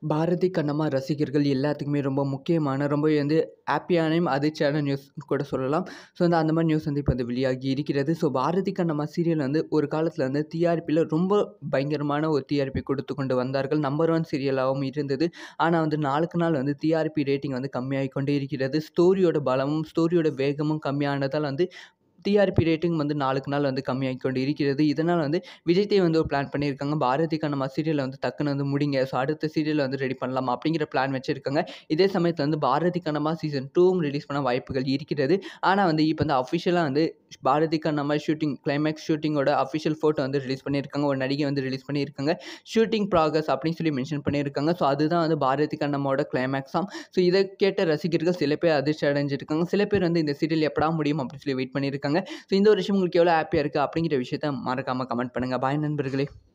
பாரதி கண்ணம்மா ரசிகர்கள் எல்லாத்துக்குமே ரொம்ப முக்கியமான ரொம்பவே வந்து ஹாப்பியான அதிர்ச்சியான நியூஸ் கூட சொல்லலாம் ஸோ வந்து அந்த மாதிரி நியூஸ் வந்து இப்போ வந்து வெளியாகி இருக்கிறது ஸோ பாரதி கண்ணம்மா சீரியல் வந்து ஒரு காலத்தில் வந்து டிஆர்பியில் ரொம்ப பயங்கரமான ஒரு டிஆர்பி கொடுத்து கொண்டு வந்தார்கள் நம்பர் ஒன் சீரியலாகவும் இருந்தது ஆனால் வந்து நாளுக்கு நாள் வந்து டிஆர்பி ரேட்டிங் வந்து கம்மியாகி கொண்டே இருக்கிறது ஸ்டோரியோட பலமும் ஸ்டோரியோட வேகமும் கம்மியானதால் வந்து டிஆர்பி ரேட்டிங் வந்து நாளுக்கு நாள் வந்து கம்மியாகி கொண்டு இருக்கிறது இதனால் வந்து விஜய்தேவ் வந்து ஒரு பிளான் பண்ணியிருக்காங்க பாரதி கண்ணம்மா சீரியலை வந்து டக்குன்னு வந்து முடிங்க ஸோ அடுத்த சீரியலை வந்து ரெடி பண்ணலாம் அப்படிங்கிற பிளான் வச்சுருக்காங்க இதே சமயத்தில் வந்து பாரதி கண்ணம்மா சீசன் டூவும் ரிலீஸ் பண்ண வாய்ப்புகள் இருக்கிறது ஆனால் வந்து இப்போ வந்து அஃபிஷியலாக வந்து பாரதி கண்ணம்மா ஷூட்டிங் கிளைமேக்ஸ் ஷூட்டிங்கோட அஃபிஷியல் ஃபோட்டோ வந்து ரிலீஸ் பண்ணியிருக்காங்க ஒரு நடிகை வந்து ரிலீஸ் பண்ணியிருக்காங்க ஷூட்டிங் ப்ராகஸ் அப்படின்னு சொல்லி மென்ஷன் பண்ணியிருக்காங்க ஸோ அதுதான் வந்து பாரதி கண்ணம்மாவோட கிளைமேக்ஸாம் ஸோ இதை கேட்ட ரசிகர்கள் சில பேர் அதிர்ச்சி அடைஞ்சிருக்காங்க சில பேர் வந்து இந்த சீரியல் எப்படா முடியும் அப்படின்னு சொல்லி வெயிட் பண்ணியிருக்காங்க ஸோ இந்த ஒரு விஷயம் உங்களுக்கு எவ்வளோ ஹாப்பியாக இருக்குது அப்படிங்கிற விஷயத்த மறக்காமல் கமெண்ட் பண்ணுங்கள் பாய் நண்பர்களே